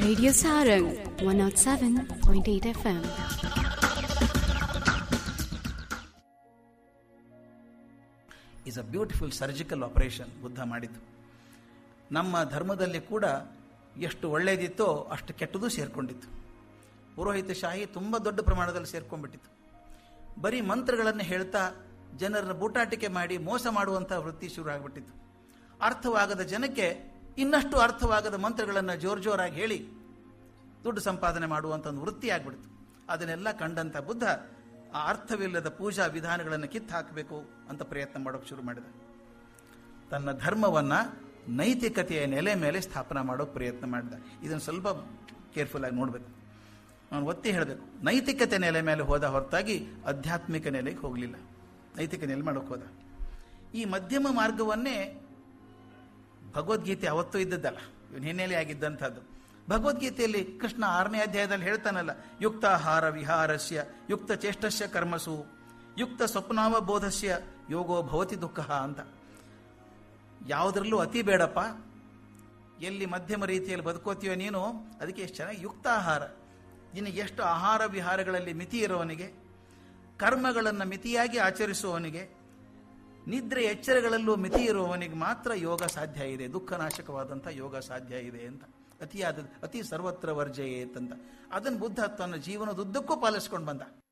Radio Sarang 107.8 FM. Is a beautiful surgical operation Buddha ಮಾಡಿದ್ದು ನಮ್ಮ ಧರ್ಮದಲ್ಲಿ ಕೂಡ ಎಷ್ಟು ಒಳ್ಳೆಯದಿತ್ತೋ ಅಷ್ಟು ಕೆಟ್ಟದ್ದು ಸೇರ್ಕೊಂಡಿತ್ತು ಪುರೋಹಿತಶಾಹಿ ತುಂಬ ದೊಡ್ಡ ಪ್ರಮಾಣದಲ್ಲಿ ಸೇರ್ಕೊಂಡ್ಬಿಟ್ಟಿತ್ತು ಬರೀ ಮಂತ್ರಗಳನ್ನು ಹೇಳ್ತಾ ಜನರನ್ನ ಬೂಟಾಟಿಕೆ ಮಾಡಿ ಮೋಸ ಮಾಡುವಂತಹ ವೃತ್ತಿ ಶುರು ಆಗಿಬಿಟ್ಟಿತ್ತು ಅರ್ಥವಾಗದ ಜನಕ್ಕೆ ಇನ್ನಷ್ಟು ಅರ್ಥವಾಗದ ಮಂತ್ರಗಳನ್ನು ಜೋರ್ ಜೋರಾಗಿ ಹೇಳಿ ದುಡ್ಡು ಸಂಪಾದನೆ ಮಾಡುವಂಥ ಒಂದು ವೃತ್ತಿ ಆಗ್ಬಿಡ್ತು ಅದನ್ನೆಲ್ಲ ಕಂಡಂಥ ಬುದ್ಧ ಆ ಅರ್ಥವಿಲ್ಲದ ಪೂಜಾ ವಿಧಾನಗಳನ್ನು ಕಿತ್ತು ಹಾಕಬೇಕು ಅಂತ ಪ್ರಯತ್ನ ಮಾಡೋಕೆ ಶುರು ಮಾಡಿದ ತನ್ನ ಧರ್ಮವನ್ನ ನೈತಿಕತೆಯ ನೆಲೆ ಮೇಲೆ ಸ್ಥಾಪನೆ ಮಾಡೋಕೆ ಪ್ರಯತ್ನ ಮಾಡಿದ ಇದನ್ನು ಸ್ವಲ್ಪ ಕೇರ್ಫುಲ್ ಆಗಿ ನೋಡಬೇಕು ನಾನು ಒತ್ತಿ ಹೇಳಬೇಕು ನೈತಿಕತೆ ನೆಲೆ ಮೇಲೆ ಹೋದ ಹೊರತಾಗಿ ಆಧ್ಯಾತ್ಮಿಕ ನೆಲೆಗೆ ಹೋಗಲಿಲ್ಲ ನೈತಿಕ ನೆಲೆ ಮಾಡೋಕೆ ಹೋದ ಈ ಮಧ್ಯಮ ಮಾರ್ಗವನ್ನೇ ಭಗವದ್ಗೀತೆ ಅವತ್ತೂ ಇದ್ದದ್ದಲ್ಲ ಇವನು ಹಿನ್ನೆಲೆ ಆಗಿದ್ದಂಥದ್ದು ಭಗವದ್ಗೀತೆಯಲ್ಲಿ ಕೃಷ್ಣ ಆರನೇ ಅಧ್ಯಾಯದಲ್ಲಿ ಹೇಳ್ತಾನಲ್ಲ ಯುಕ್ತಾಹಾರ ವಿಹಾರಸ್ಯ ಯುಕ್ತ ಚೇಷ್ಟಸ್ಯ ಕರ್ಮಸು ಯುಕ್ತ ಸ್ವಪ್ನಾವಬೋಧಸ್ಯ ಯೋಗೋ ಭವತಿ ದುಃಖ ಅಂತ ಯಾವುದರಲ್ಲೂ ಅತಿ ಬೇಡಪ್ಪ ಎಲ್ಲಿ ಮಧ್ಯಮ ರೀತಿಯಲ್ಲಿ ಬದುಕೋತೀಯೋ ನೀನು ಅದಕ್ಕೆ ಎಷ್ಟು ಚೆನ್ನಾಗಿ ಯುಕ್ತ ಆಹಾರ ನಿನಗೆ ಎಷ್ಟು ಆಹಾರ ವಿಹಾರಗಳಲ್ಲಿ ಮಿತಿ ಇರೋವನಿಗೆ ಕರ್ಮಗಳನ್ನು ಮಿತಿಯಾಗಿ ಆಚರಿಸುವವನಿಗೆ ನಿದ್ರೆ ಎಚ್ಚರಗಳಲ್ಲೂ ಮಿತಿ ಇರುವವನಿಗೆ ಮಾತ್ರ ಯೋಗ ಸಾಧ್ಯ ಇದೆ ದುಃಖನಾಶಕವಾದಂಥ ಯೋಗ ಸಾಧ್ಯ ಇದೆ ಅಂತ ಅತಿಯಾದ ಅತಿ ಸರ್ವತ್ರ ವರ್ಜಯೇತ್ ಅಂತ ಅದನ್ನು ಬುದ್ಧ ತನ್ನ ಜೀವನದುದ್ದಕ್ಕೂ ಪಾಲಿಸ್ಕೊಂಡು ಬಂದ